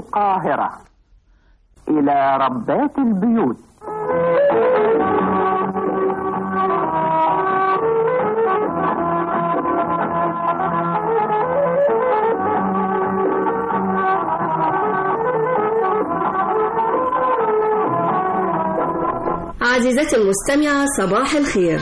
القاهرة إلى ربات البيوت عزيزتي المستمعة صباح الخير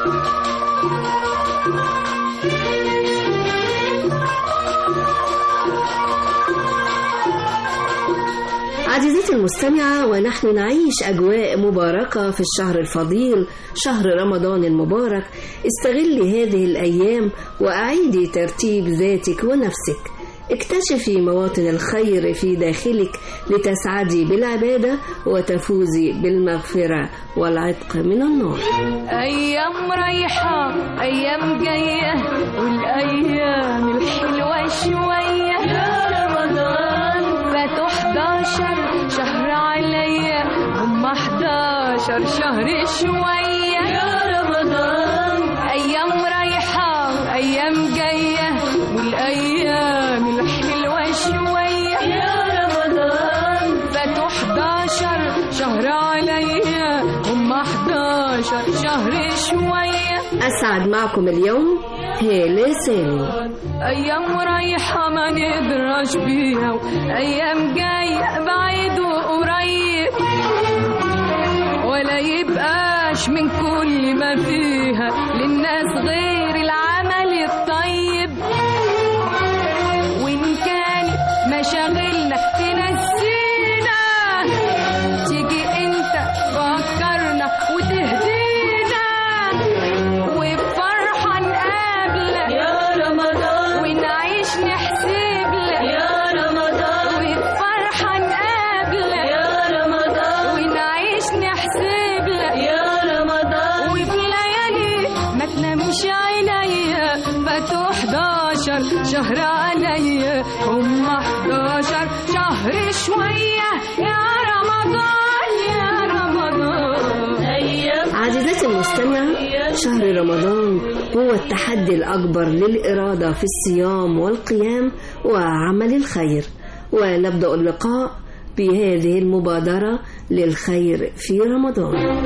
عزيزتي المستمعة ونحن نعيش أجواء مباركة في الشهر الفضيل شهر رمضان المبارك استغلي هذه الأيام وأعيدي ترتيب ذاتك ونفسك اكتشفي مواطن الخير في داخلك لتسعدي بالعبادة وتفوزي بالمغفرة والعتق من النار أيام رايحة أيام جاية والأيام الحلوة شوية يا رمضان فاتوا 11 شهر عليا هم 11 شهر شوية يا رمضان أيام رايحة أيام جاية والأيام الحلوة شوية يا رمضان فاتوا 11 شهر عليا هم 11 شهر شوية أسعد معكم اليوم هالة سامي أيام رايحة ما نقدرش بيها أيام جاية بعيد وقريب ولا يبقاش من كل ما فيها للناس غير العمل الطيب وإن كانت مشاغلنا تنسينا تيجي انت فكرنا وتهدينا وبفرحة نقابلك يا رمضان ونعيش نحسب لك يا رمضان وبفرحة نقابلك يا رمضان ونعيش نحسب لك يا رمضان وفي ليالي ما تنامش عينيا فاتوا 11 شهر عليا هم 11 شهر شوية يا رمضان يا رمضان أيام عزيزتي المستمعة شهر رمضان هو التحدي الأكبر للإرادة في الصيام والقيام وعمل الخير ونبدأ اللقاء بهذه المبادرة للخير في رمضان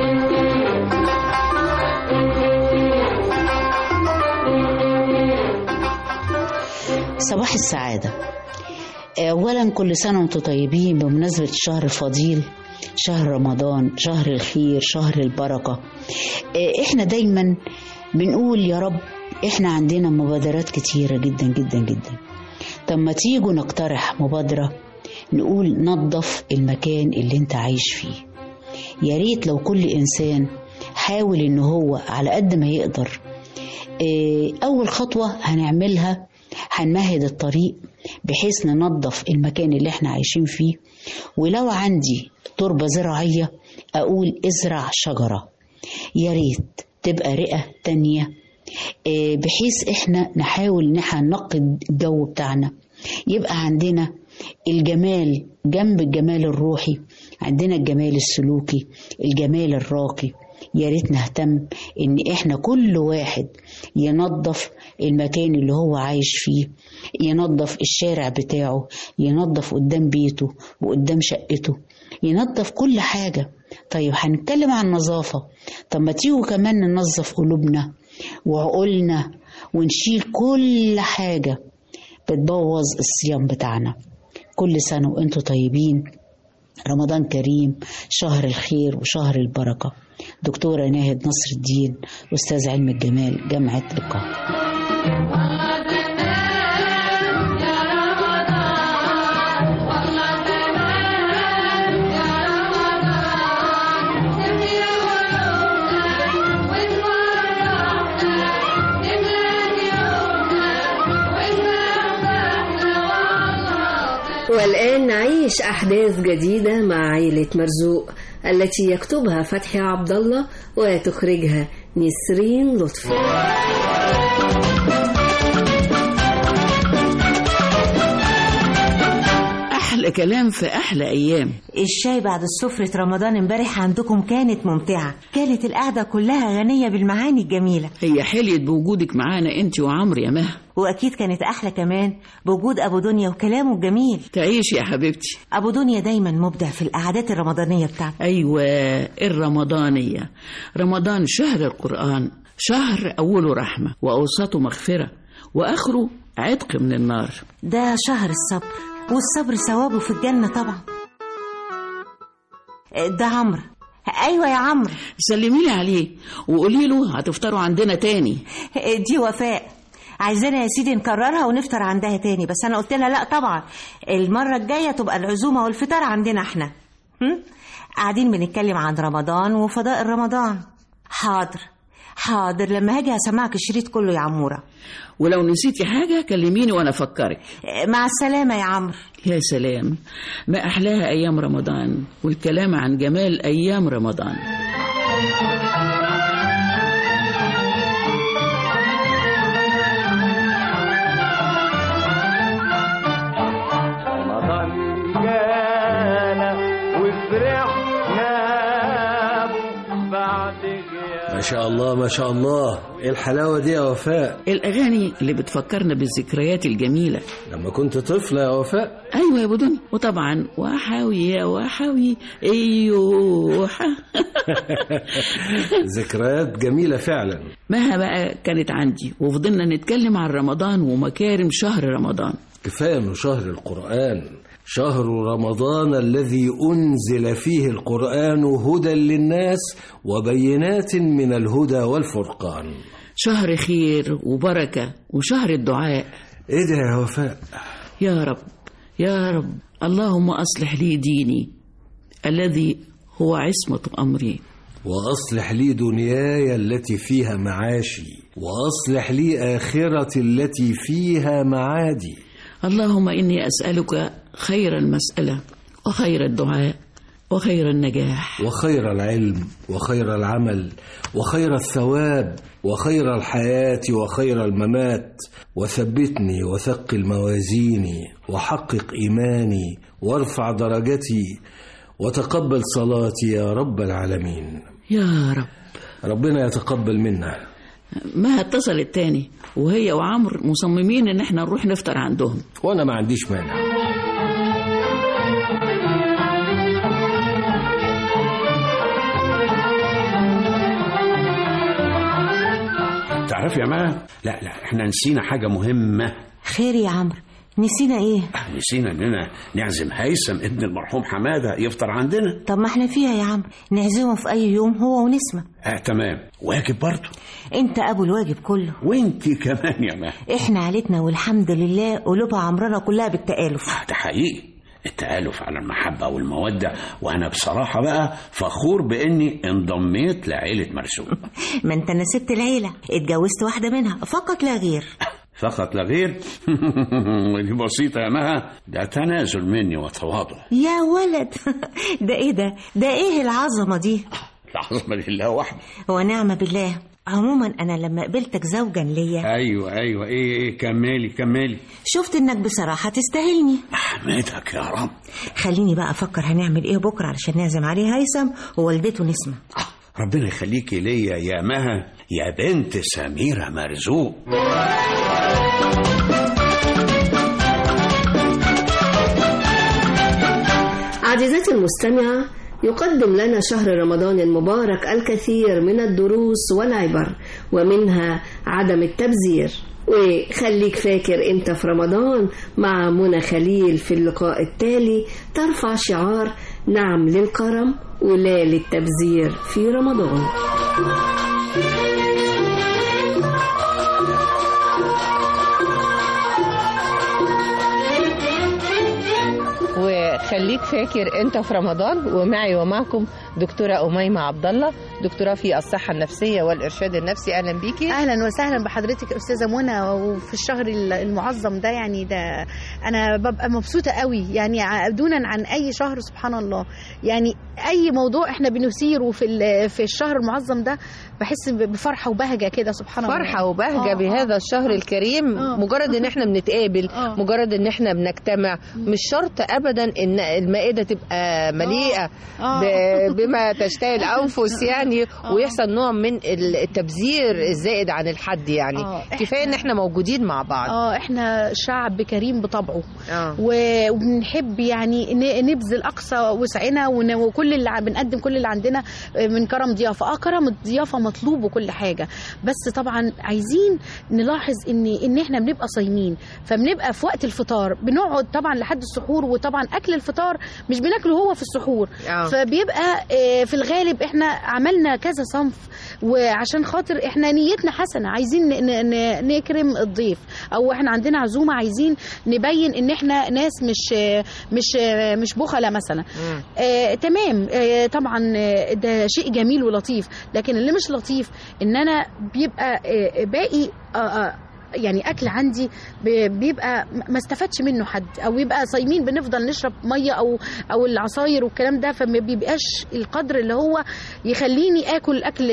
صباح السعادة أولا كل سنة وانتم طيبين بمناسبة الشهر الفضيل شهر رمضان شهر الخير شهر البركة آه، احنا دايما بنقول يا رب احنا عندنا مبادرات كتيرة جدا جدا جدا طب ما تيجوا نقترح مبادرة نقول نظف المكان اللي انت عايش فيه يا ريت لو كل انسان حاول ان هو على قد ما يقدر آه، اول خطوة هنعملها هنمهد الطريق بحيث ننظف المكان اللي احنا عايشين فيه ولو عندي تربة زراعية أقول ازرع شجرة يا ريت تبقى رئة تانية آه، بحيث احنا نحاول ان احنا ننقي الجو بتاعنا يبقى عندنا الجمال جنب الجمال الروحي عندنا الجمال السلوكي الجمال الراقي يا ريت نهتم ان احنا كل واحد ينظف المكان اللي هو عايش فيه ينظف الشارع بتاعه ينظف قدام بيته وقدام شقته ينظف كل حاجة طيب هنتكلم عن نظافة طب ما تيجوا كمان ننظف قلوبنا وعقولنا ونشيل كل حاجة بتبوظ الصيام بتاعنا كل سنة وانتم طيبين رمضان كريم شهر الخير وشهر البركة دكتورة ناهد نصر الدين أستاذ علم الجمال جامعة القاهرة والآن نعيش أحداث جديدة مع عائلة مرزوق التي يكتبها فتحي عبد الله وتخرجها نسرين لطفي أحلى كلام في أحلى أيام الشاي بعد السفرة رمضان امبارح عندكم كانت ممتعة كانت القعدة كلها غنية بالمعاني الجميلة هي حليت بوجودك معانا أنت وعمرو يا مها واكيد كانت احلى كمان بوجود ابو دنيا وكلامه الجميل تعيش يا حبيبتي ابو دنيا دايما مبدع في القعدات الرمضانيه بتاعته أيوة الرمضانية رمضان شهر القرآن شهر أوله رحمة وأوسطه مغفرة وآخره عتق من النار ده شهر الصبر والصبر ثوابه في الجنه طبعا ده عمرو ايوه يا عمرو سلمي لي عليه وقولي له هتفطروا عندنا تاني دي وفاء عايزانا يا سيدي نكررها ونفطر عندها تاني بس انا قلت لها لا طبعا المره الجايه تبقى العزومه والفطار عندنا احنا هم؟ قاعدين بنتكلم عن رمضان وفضائل رمضان حاضر حاضر لما هاجي هسمعك الشريط كله يا عموره ولو نسيتي حاجة كلميني وأنا أفكرك مع السلامه يا عمرو يا سلام ما أحلاها أيام رمضان والكلام عن جمال أيام رمضان رمضان جانا وفرحنا بعد غياب ما شاء الله ما شاء الله ايه الحلاوة دي يا وفاء الأغاني اللي بتفكرنا بالذكريات الجميلة لما كنت طفلة يا وفاء أيوة يا بدوني وطبعا وحاوي يا وحاوي أيوه ذكريات جميلة فعلا مها بقى كانت عندي وفضلنا نتكلم عن رمضان ومكارم شهر رمضان كفاية انه شهر القرآن شهر رمضان الذي أنزل فيه القرآن هدى للناس وبينات من الهدى والفرقان شهر خير وبركة وشهر الدعاء ايه ده يا وفاء يا رب يا رب اللهم أصلح لي ديني الذي هو عصمة أمري وأصلح لي دنياي التي فيها معاشي وأصلح لي آخرتي التي فيها معادي اللهم إني أسألك خير المسألة وخير الدعاء وخير النجاح وخير العلم وخير العمل وخير الثواب وخير الحياة وخير الممات وثبتني وثقل موازيني وحقق إيماني وارفع درجتي وتقبل صلاتي يا رب العالمين يا رب ربنا يتقبل منا ما اتصلت تاني وهي وعمر مصممين ان احنا نروح نفطر عندهم وأنا ما عنديش مانع تعرف يا ما لا لا احنا نسينا حاجة مهمة خير يا عمرو نسينا ايه نسينا اننا نعزم هيثم ابن المرحوم حمادة يفطر عندنا طب ما احنا فيها يا عمرو نعزمه في اي يوم هو ونسمة اه تمام واجب برضه انت ابو الواجب كله وانت كمان يا ما احنا عيلتنا والحمد لله قلوبها عمرنا كلها بالتآلف آه، ده حقيقي التآلف على المحبة والمودة وأنا بصراحة بقى فخور بإني انضميت لعيلة مرسوم ما انت نسيت العيلة اتجوزت واحدة منها فقط لا غير فقط لا غير ودي بسيطة يا مها ده تنازل مني وتواضع يا ولد ده ايه ده ده ايه العظمة دي العظمة لله وحده ونعم بالله عموما انا لما قبلتك زوجا ليا أيوة أيوة إيه إيه كملي كملي شفت انك بصراحة تستاهلني أحمدك يا رب خليني بقى افكر هنعمل ايه بكرة علشان نعزم عليه هيثم ووالدته نسمة ربنا يخليكي ليا يا مها يا بنت سميرة مرزوق عزيزتي المستمعة يقدم لنا شهر رمضان المبارك الكثير من الدروس والعبر ومنها عدم التبذير وخليك فاكر انت في رمضان مع منى خليل في اللقاء التالي ترفع شعار نعم للكرم ولا للتبذير في رمضان وخليك فاكر انت في رمضان ومعي ومعكم دكتوره اميمه عبد الله دكتوره في الصحه النفسيه والارشاد النفسي اهلا بيكي اهلا وسهلا بحضرتك يا استاذه منى وفي الشهر المعظم ده يعني ده انا ببقى مبسوطه قوي يعني ع- دونا عن اي شهر سبحان الله يعني اي موضوع احنا بنثيره في ال- في الشهر المعظم ده بحس ب- بفرحه وبهجه كده سبحان الله فرحة وبهجة آه، بهذا الشهر الكريم آه. مجرد ان احنا بنتقابل آه. مجرد ان احنا بنجتمع مش شرط ابدا ان المائدة تبقى مليئة آه. ب- بما تشتهي الانفس يعني ويحصل نوع من التبذير الزائد عن الحد يعني آه. كفاية ان احنا موجودين مع بعض اه احنا شعب كريم بطبعه آه. و- وبنحب يعني ن- نبذل اقصى وسعنا ون- وكل اللي ع- بنقدم كل اللي عندنا من كرم ضيافه اه كرم الضيافه مطلوب وكل حاجه بس طبعا عايزين نلاحظ ان ان احنا بنبقى صايمين فبنبقى في وقت الفطار بنقعد طبعا لحد السحور وطبعا اكل الفطار مش بناكله هو في السحور آه. فبيبقى آه، في الغالب احنا عملنا كذا صنف وعشان خاطر احنا نيتنا حسنه عايزين ن- ن- نكرم الضيف او احنا عندنا عزومه عايزين نبين ان احنا ناس مش آه، مش آه، مش بخله مثلا آه تمام آه طبعا آه، ده شيء جميل ولطيف لكن اللي مش لطيف ان انا بيبقى آه باقي آه آه يعني اكل عندي ب- بيبقى ما استفادش منه حد او يبقى صايمين بنفضل نشرب ميه او او العصاير والكلام ده فما بيبقاش القدر اللي هو يخليني اكل اكل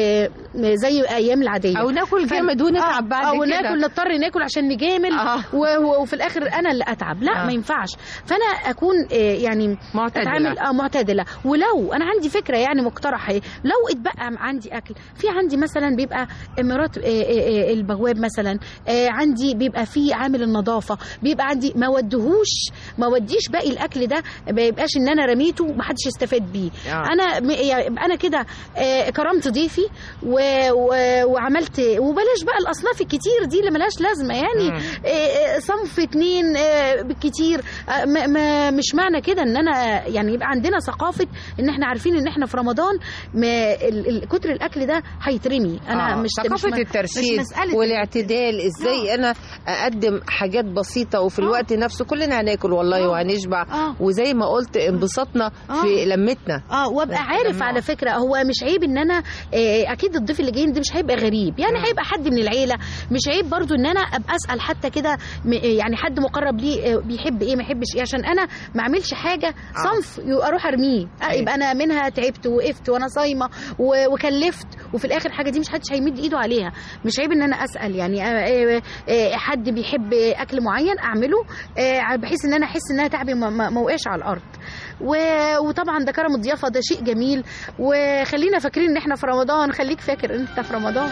زي ايام العاديه او ناكل ف- جامد ونتعب بعد او كده ناكل نضطر ناكل عشان نجامل آه. و- و- وفي الاخر انا اللي اتعب لا آه. ما ينفعش فانا اكون آه، يعني معتدلة. اتعامل اه معتدله ولو انا عندي فكره يعني مقترحه لو اتبقى عندي اكل في عندي مثلا بيبقى مرات آه، آه، آه، البواب مثلا آه، عندي بيبقى في عامل النظافه بيبقى عندي ما ودهوش ما وديش باقي الاكل ده ما يبقاش ان انا رميته ما حدش استفاد بيه آه. انا م- يعني انا كده آه، كرمت ضيفي و... و... وعملت وبلاش بقى الاصناف الكتير دي اللي ملهاش لازمه يعني مم. آه، آه، صنف اتنين آه، بالكتير آه، ما ما مش معنى كده ان انا يعني يبقى عندنا ثقافه ان احنا عارفين ان احنا في رمضان ما ال- ال- كتر الاكل ده هيترمي انا آه، مش ثقافة مش م- الترشيد مش مسألة والاعتدال ازاي انا اقدم حاجات بسيطة وفي الوقت نفسه كلنا هناكل والله آه. وهنشبع آه. وزي ما قلت انبساطنا آه. في لمتنا اه وابقى بس عارف لما- على فكره هو مش عيب ان انا آه، اكيد الضيف اللي جاي ده مش هيبقى غريب يعني هيبقى حد من العيله مش عيب برضو ان انا ابقى اسال حتى كده م- يعني حد مقرب لي آه، بيحب ايه ما يحبش ايه عشان انا ما اعملش حاجه صنف يبقى اروح ارميه آه، أيوة. يبقى انا منها تعبت وقفت وانا صايمه و- وكلفت وفي الاخر حاجه دي مش حدش هيمد ايده عليها مش عيب ان انا اسال يعني آه، آه، آه، حد بيحب اكل معين اعمله آه، بحيث ان انا احس انها تعبي ما- ما ما وقعش على الارض و- وطبعا ده كرم الضيافه ده شيء جميل وخلينا فاكرين ان احنا في رمضان خليك فاكر ان انت في رمضان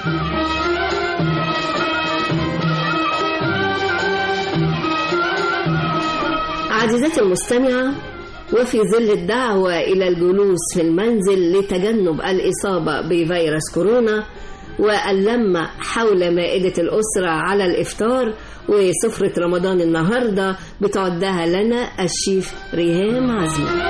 عزيزتي المستمعة وفي ظل الدعوة إلى الجلوس في المنزل لتجنب الإصابة بفيروس كورونا واللمة حول مائدة الأسرة على الإفطار وسفرة رمضان النهاردة بتعدها لنا الشيف ريهام عزمي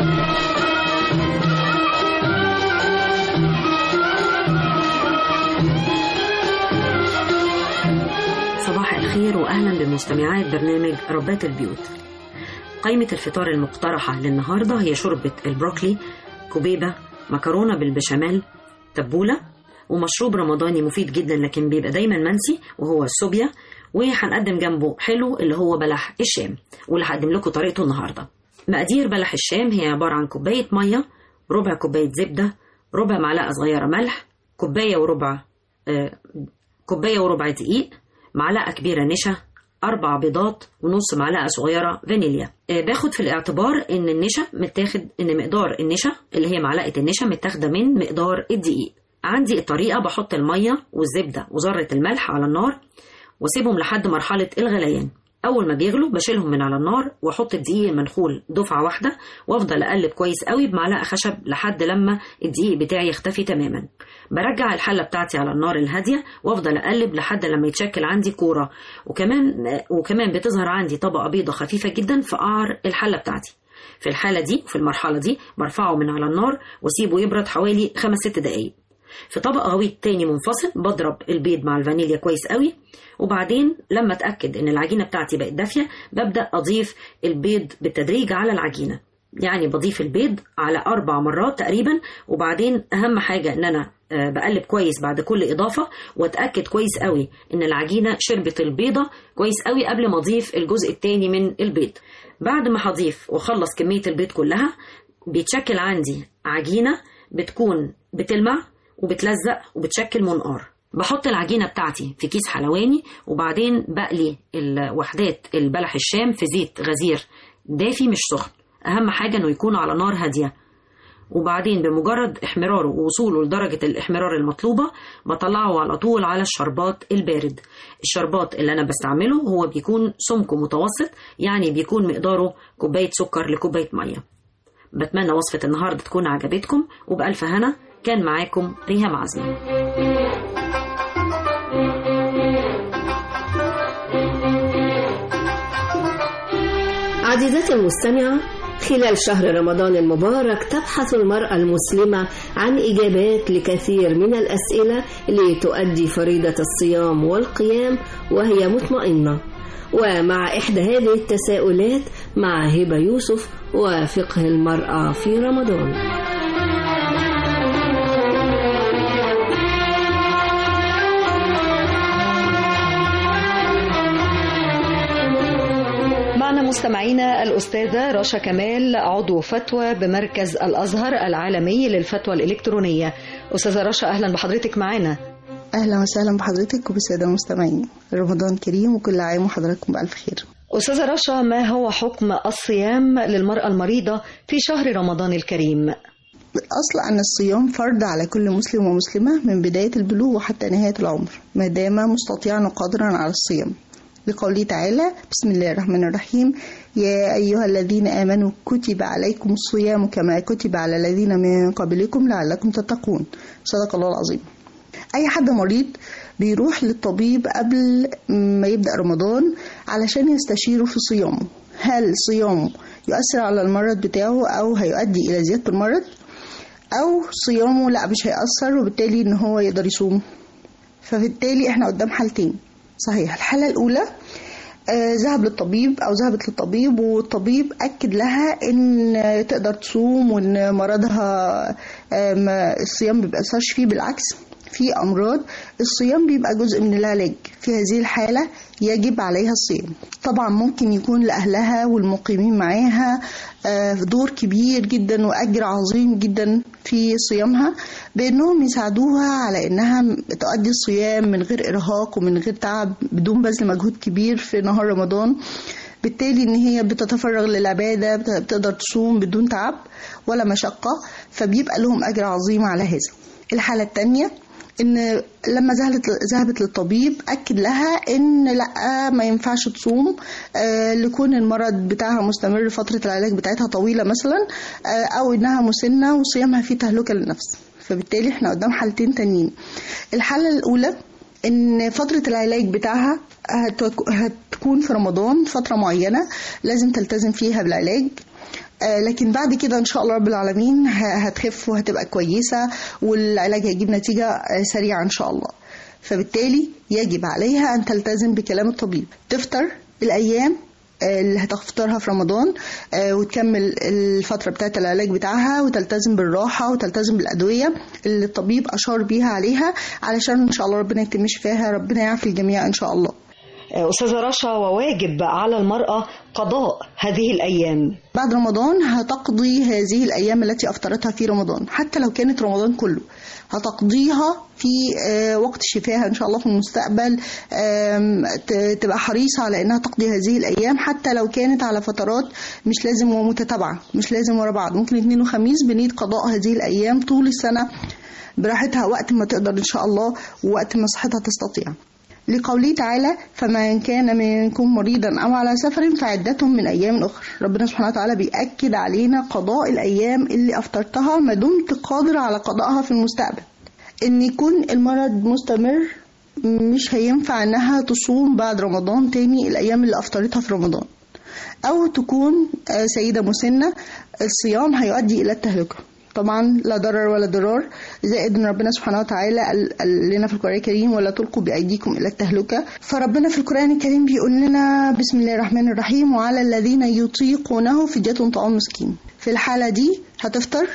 صباح الخير واهلا بمستمعات برنامج ربات البيوت قائمة الفطار المقترحة للنهاردة هي شوربة البروكلي كوبيبة مكرونة بالبشاميل تبولة ومشروب رمضاني مفيد جدا لكن بيبقى دايما منسي وهو السوبيا وهنقدم جنبه حلو اللي هو بلح الشام واللي هقدم لكم طريقته النهارده مقادير بلح الشام هي عبارة عن كوباية مية ربع كوباية زبدة ربع معلقة صغيرة ملح كوباية وربع آه، كوباية وربع دقيق معلقة كبيرة نشا أربع بيضات ونص معلقة صغيرة فانيليا آه، باخد في الاعتبار إن النشا متاخد إن مقدار النشا اللي هي معلقة النشا متاخدة من مقدار الدقيق عندي الطريقة بحط المية والزبدة وذرة الملح على النار واسيبهم لحد مرحلة الغليان أول ما بيغلوا بشيلهم من على النار وأحط الدقيق المنخول دفعة واحدة وأفضل أقلب كويس قوي بمعلقة خشب لحد لما الدقيق بتاعي يختفي تماما برجع الحلة بتاعتي على النار الهادية وأفضل أقلب لحد لما يتشكل عندي كورة وكمان وكمان بتظهر عندي طبقة بيضة خفيفة جدا في قعر الحلة بتاعتي في الحالة دي وفي المرحلة دي برفعه من على النار واسيبه يبرد حوالي خمس ست دقايق في طبق غويط تاني منفصل بضرب البيض مع الفانيليا كويس قوي وبعدين لما اتاكد ان العجينه بتاعتي بقت دافيه ببدا اضيف البيض بالتدريج على العجينه يعني بضيف البيض على اربع مرات تقريبا وبعدين اهم حاجه ان انا آه، بقلب كويس بعد كل اضافه واتاكد كويس قوي ان العجينه شربت البيضه كويس قوي قبل ما اضيف الجزء التاني من البيض بعد ما هضيف واخلص كميه البيض كلها بيتشكل عندي عجينة بتكون بتلمع وبتلزق وبتشكل منقار بحط العجينة بتاعتي في كيس حلواني وبعدين بقلي الوحدات البلح الشام في زيت غزير دافي مش سخن أهم حاجة إنه يكون على نار هادية وبعدين بمجرد احمراره ووصوله لدرجة الاحمرار المطلوبة بطلعه على طول على الشربات البارد الشربات اللي أنا بستعمله هو بيكون سمكه متوسط يعني بيكون مقداره كوباية سكر لكوباية مية بتمنى وصفة النهاردة تكون عجبتكم وبألف هنا كان معاكم ريهام عزمي عزيزتي المستمعة خلال شهر رمضان المبارك تبحث المرأة المسلمة عن إجابات لكثير من الأسئلة لتؤدي فريضة الصيام والقيام وهي مطمئنة ومع إحدى هذه التساؤلات مع هبة يوسف وفقه المرأة في رمضان معنا مستمعينا الأستاذة رشا كمال عضو فتوى بمركز الأزهر العالمي للفتوى الإلكترونية أستاذة رشا أهلا بحضرتك معنا أهلا وسهلا بحضرتك وبالسادة المستمعين رمضان كريم وكل عام وحضراتكم بألف خير أستاذة رشا ما هو حكم الصيام للمرأة المريضة في شهر رمضان الكريم؟ الأصل أن الصيام فرض على كل مسلم ومسلمة من بداية البلوغ وحتى نهاية العمر ما دام مستطيعا وقادرا على الصيام لقوله تعالى بسم الله الرحمن الرحيم يا أيها الذين آمنوا كتب عليكم الصيام كما كتب على الذين من قبلكم لعلكم تتقون صدق الله العظيم أي حد مريض بيروح للطبيب قبل ما يبدأ رمضان علشان يستشيره في صيامه هل صيامه يؤثر على المرض بتاعه أو هيؤدي إلى زيادة المرض أو صيامه لا مش هيأثر وبالتالي إن هو يقدر يصوم فبالتالي احنا قدام حالتين صحيح الحالة الأولى آه، ذهب للطبيب أو ذهبت للطبيب والطبيب أكد لها إن تقدر تصوم وإن مرضها آه، ما- الصيام ما بيأثرش فيه بالعكس في أمراض الصيام بيبقى جزء من العلاج في هذه الحالة يجب عليها الصيام طبعا ممكن يكون لأهلها والمقيمين معاها آه، دور كبير جدا وأجر عظيم جدا في صيامها بأنهم يساعدوها على أنها تؤدي الصيام من غير إرهاق ومن غير تعب بدون بذل مجهود كبير في نهار رمضان بالتالي ان هي بتتفرغ للعباده بت- بتقدر تصوم بدون تعب ولا مشقه فبيبقى لهم اجر عظيم على هذا الحاله الثانيه ان لما ذهبت ذهبت للطبيب اكد لها ان لا ما ينفعش تصوم آه، لكون المرض بتاعها مستمر فتره العلاج بتاعتها طويله مثلا آه، او انها مسنه وصيامها فيه تهلكه للنفس فبالتالي احنا قدام حالتين تانيين الحاله الاولى ان فتره العلاج بتاعها هتك- هتكون في رمضان فتره معينه لازم تلتزم فيها بالعلاج آه، لكن بعد كده ان شاء الله رب العالمين ه- هتخف وهتبقى كويسه والعلاج هيجيب نتيجه آه، سريعه ان شاء الله فبالتالي يجب عليها ان تلتزم بكلام الطبيب تفطر الايام آه، اللي هتفطرها في رمضان آه، وتكمل الفترة بتاعة العلاج بتاعها وتلتزم بالراحة وتلتزم بالأدوية اللي الطبيب أشار بيها عليها علشان إن شاء الله ربنا يتم شفاها ربنا يعافي الجميع إن شاء الله أستاذة رشا وواجب على المرأة قضاء هذه الأيام بعد رمضان هتقضي هذه الأيام التي أفطرتها في رمضان حتى لو كانت رمضان كله هتقضيها في آه، وقت شفاها إن شاء الله في المستقبل آم، ت- تبقى حريصة على إنها تقضي هذه الأيام حتى لو كانت على فترات مش لازم ومتتابعة مش لازم ورا بعض ممكن اثنين وخميس بنية قضاء هذه الأيام طول السنة براحتها وقت ما تقدر إن شاء الله ووقت ما صحتها تستطيع لقوله تعالى فمن كان منكم مريضا أو على سفر فعدة من أيام أخرى ربنا سبحانه وتعالى بيأكد علينا قضاء الأيام اللي أفطرتها ما دمت قادر على قضائها في المستقبل إن يكون المرض مستمر مش هينفع إنها تصوم بعد رمضان تاني الأيام اللي أفطرتها في رمضان أو تكون آه، سيدة مسنة الصيام هيؤدي إلى التهلكة طبعا لا ضرر ولا ضرار زائد ان ربنا سبحانه وتعالى قال قال لنا في القران الكريم ولا تلقوا بايديكم الى التهلكه فربنا في القران الكريم بيقول لنا بسم الله الرحمن الرحيم وعلى الذين يطيقونه فدية طعام مسكين في الحاله دي هتفطر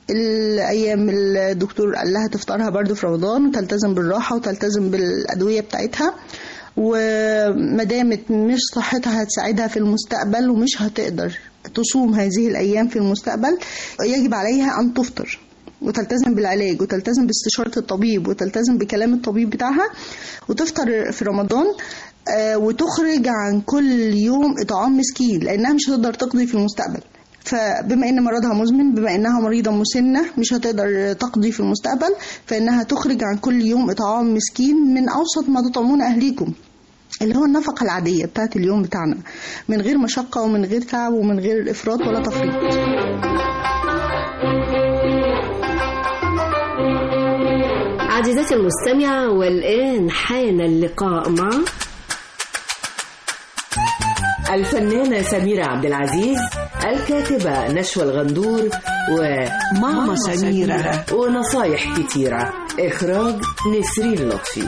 الايام الدكتور قال لها تفطرها برضو في رمضان وتلتزم بالراحه وتلتزم بالادويه بتاعتها وما دامت مش صحتها هتساعدها في المستقبل ومش هتقدر تصوم هذه الأيام في المستقبل يجب عليها أن تفطر وتلتزم بالعلاج وتلتزم باستشارة الطبيب وتلتزم بكلام الطبيب بتاعها وتفطر في رمضان آه، وتخرج عن كل يوم إطعام مسكين لأنها مش هتقدر تقضي في المستقبل فبما ان مرضها مزمن بما انها مريضه مسنه مش هتقدر تقضي في المستقبل فانها تخرج عن كل يوم اطعام مسكين من اوسط ما تطعمون اهليكم اللي هو النفقة العادية بتاعت اليوم بتاعنا من غير مشقة ومن غير تعب ومن غير إفراط ولا تفريط عزيزتي المستمعة والآن حان اللقاء مع الفنانة سميرة عبد العزيز الكاتبة نشوى الغندور وماما سميرة ونصايح كتيرة إخراج نسرين لطفي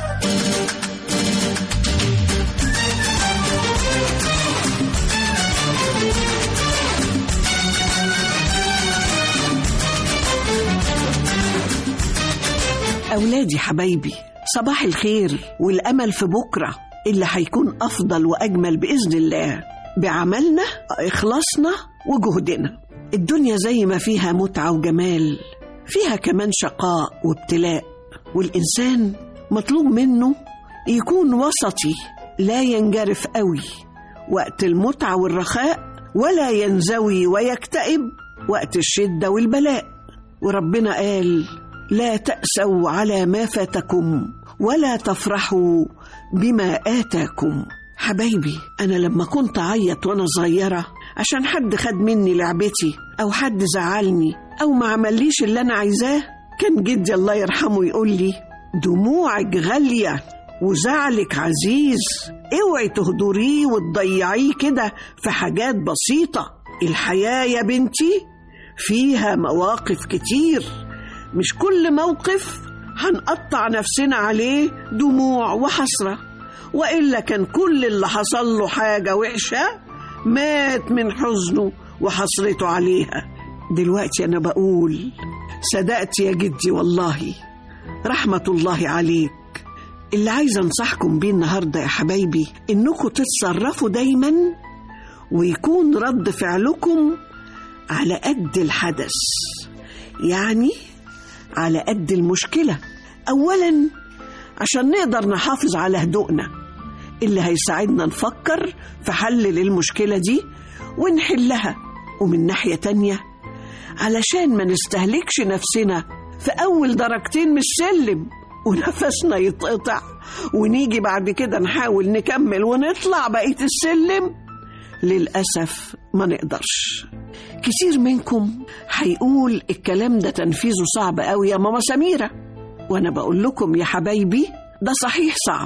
أولادي حبايبي صباح الخير والأمل في بكرة اللي هيكون أفضل وأجمل بإذن الله بعملنا إخلاصنا وجهدنا الدنيا زي ما فيها متعة وجمال فيها كمان شقاء وابتلاء والإنسان مطلوب منه يكون وسطي لا ينجرف قوي وقت المتعة والرخاء ولا ينزوي ويكتئب وقت الشدة والبلاء وربنا قال لا تأسوا على ما فاتكم ولا تفرحوا بما آتاكم حبايبي أنا لما كنت أعيط وأنا صغيرة عشان حد خد مني لعبتي أو حد زعلني أو ما عمليش اللي أنا عايزاه كان جدي الله يرحمه يقول لي دموعك غالية وزعلك عزيز اوعي تهدريه وتضيعيه كده في حاجات بسيطة الحياة يا بنتي فيها مواقف كتير مش كل موقف هنقطع نفسنا عليه دموع وحسرة وإلا كان كل اللي حصل له حاجة وحشة مات من حزنه وحسرته عليها دلوقتي أنا بقول صدقت يا جدي والله رحمة الله عليك اللي عايزة أنصحكم بيه النهاردة يا حبايبي إنكم تتصرفوا دايما ويكون رد فعلكم على قد الحدث يعني على قد المشكلة أولا عشان نقدر نحافظ على هدوءنا اللي هيساعدنا نفكر في حل للمشكلة دي ونحلها ومن ناحية تانية علشان ما نستهلكش نفسنا في أول درجتين من السلم ونفسنا يتقطع ونيجي بعد كده نحاول نكمل ونطلع بقية السلم للأسف ما نقدرش كتير منكم هيقول الكلام ده تنفيذه صعب قوي يا ماما سميرة وأنا بقول لكم يا حبايبي ده صحيح صعب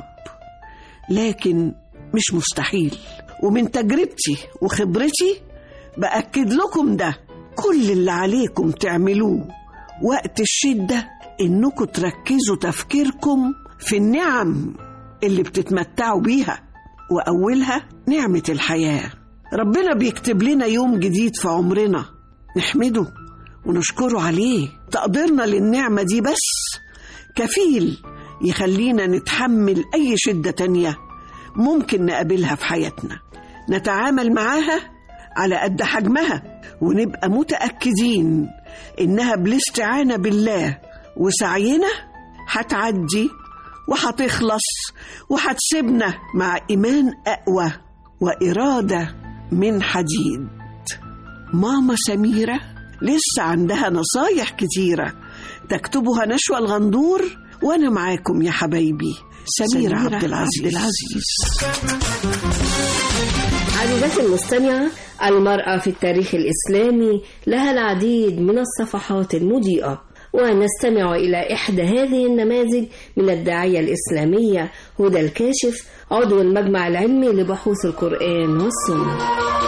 لكن مش مستحيل ومن تجربتي وخبرتي بأكد لكم ده كل اللي عليكم تعملوه وقت الشدة إنكم تركزوا تفكيركم في النعم اللي بتتمتعوا بيها وأولها نعمة الحياة ربنا بيكتب لنا يوم جديد في عمرنا نحمده ونشكره عليه تقديرنا للنعمة دي بس كفيل يخلينا نتحمل أي شدة تانية ممكن نقابلها في حياتنا نتعامل معاها على قد حجمها ونبقى متأكدين إنها بالاستعانة بالله وسعينا هتعدي وهتخلص وهتسيبنا مع إيمان أقوى وإرادة من حديد ماما سميرة لسه عندها نصايح كتيرة تكتبها نشوى الغندور وأنا معاكم يا حبايبي سميرة, سميرة عبد العزيز, عبد العزيز. عزيزتي المستمعة المرأة في التاريخ الإسلامي لها العديد من الصفحات المضيئة ونستمع إلى إحدى هذه النماذج من الداعية الإسلامية هدى الكاشف عضو المجمع العلمي لبحوث القرآن والسنة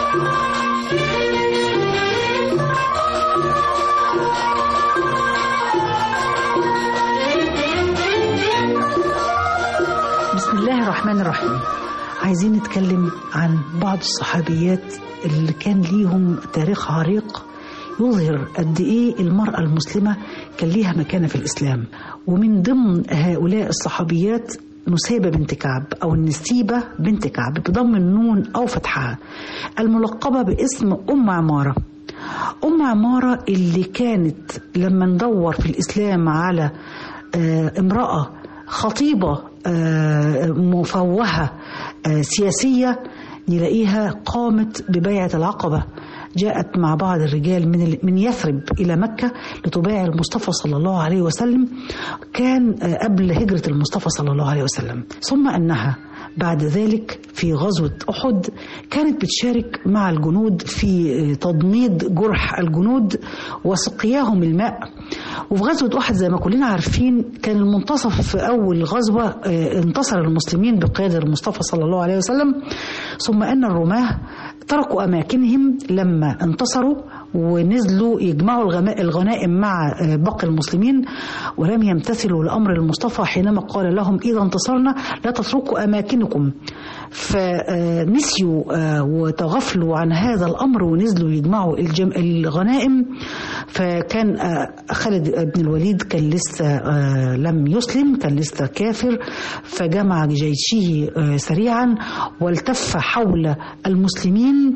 بسم الله الرحمن الرحيم عايزين نتكلم عن بعض الصحابيات اللي كان ليهم تاريخ عريق يظهر قد ايه المرأة المسلمة كان ليها مكانة في الإسلام ومن ضمن هؤلاء الصحابيات نسيبة بنت كعب أو النسيبة بنت كعب بضم النون أو فتحها الملقبة باسم أم عمارة أم عمارة اللي كانت لما ندور في الإسلام على آه، امرأة خطيبة آه، مفوهة آه، سياسية نلاقيها قامت ببيعة العقبة جاءت مع بعض الرجال من ال- من يثرب الى مكه لتبايع المصطفى صلى الله عليه وسلم كان آه، قبل هجره المصطفى صلى الله عليه وسلم ثم انها بعد ذلك في غزوة أحد كانت بتشارك مع الجنود في آه، تضميد جرح الجنود وسقياهم الماء وفي غزوة أحد زي ما كلنا عارفين كان المنتصف في أول غزوة آه، انتصر المسلمين بقيادة المصطفى صلى الله عليه وسلم ثم أن الرماة تركوا أماكنهم لما انتصروا ونزلوا يجمعوا الغما- الغنائم مع آه، باقي المسلمين ولم يمتثلوا لأمر المصطفى حينما قال لهم إذا انتصرنا لا تتركوا أماكنكم فنسيوا آه، وتغفلوا عن هذا الأمر ونزلوا يجمعوا الجم... الغنائم فكان آه، خالد بن الوليد كان لسه آه، لم يسلم كان لسه كافر فجمع جيشه آه، سريعا والتف حول المسلمين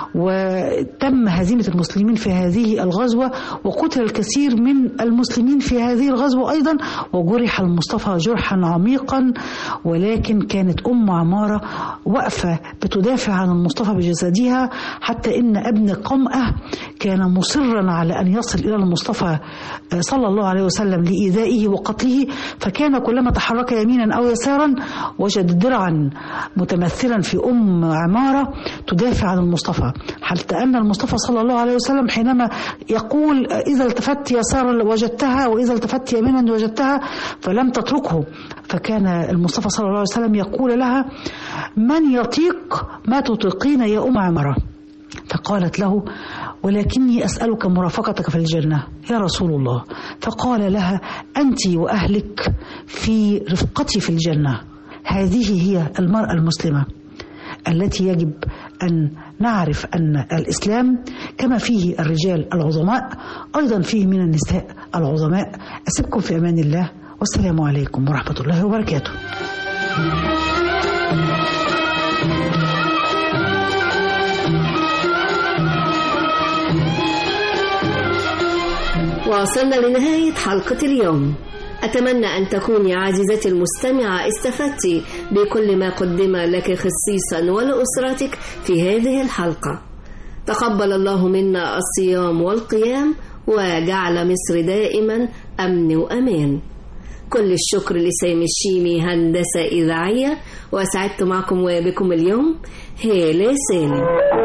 وتم هزيمة المسلمين في هذه الغزوة وقتل الكثير من المسلمين في هذه الغزوة أيضا وجرح المصطفى جرحا عميقا ولكن كانت أم عمارة واقفة بتدافع عن المصطفى بجسدها حتى إن ابن قمأة كان مصرا على أن يصل إلى المصطفى آه، صلى الله عليه وسلم لإيذائه وقتله فكان كلما تحرك يمينا أو يسارا وجد درعا متمثلا في أم عمارة تدافع عن المصطفى حتى أن المصطفى صلى الله عليه وسلم حينما يقول آه، إذا التفت يسارا وجدتها وإذا التفت يمينا وجدتها فلم تتركه فكان المصطفى صلى الله عليه وسلم يقول لها من يطيق ما تطيقين يا أم عمارة فقالت له ولكني أسألك مرافقتك في الجنة يا رسول الله فقال لها أنت وأهلك في رفقتي في الجنة هذه هي المرأة المسلمة التي يجب أن نعرف أن الإسلام كما فيه الرجال العظماء أيضا فيه من النساء العظماء أسيبكم في أمان الله والسلام عليكم ورحمة الله وبركاته وصلنا لنهاية حلقة اليوم أتمنى أن تكوني عزيزتي المستمعة استفدت بكل ما قدم لك خصيصا ولأسرتك في هذه الحلقة تقبل الله منا الصيام والقيام وجعل مصر دائما أمن وأمان كل الشكر لسامي الشيمي هندسة إذاعية وسعدت معكم وبكم اليوم هالة سالم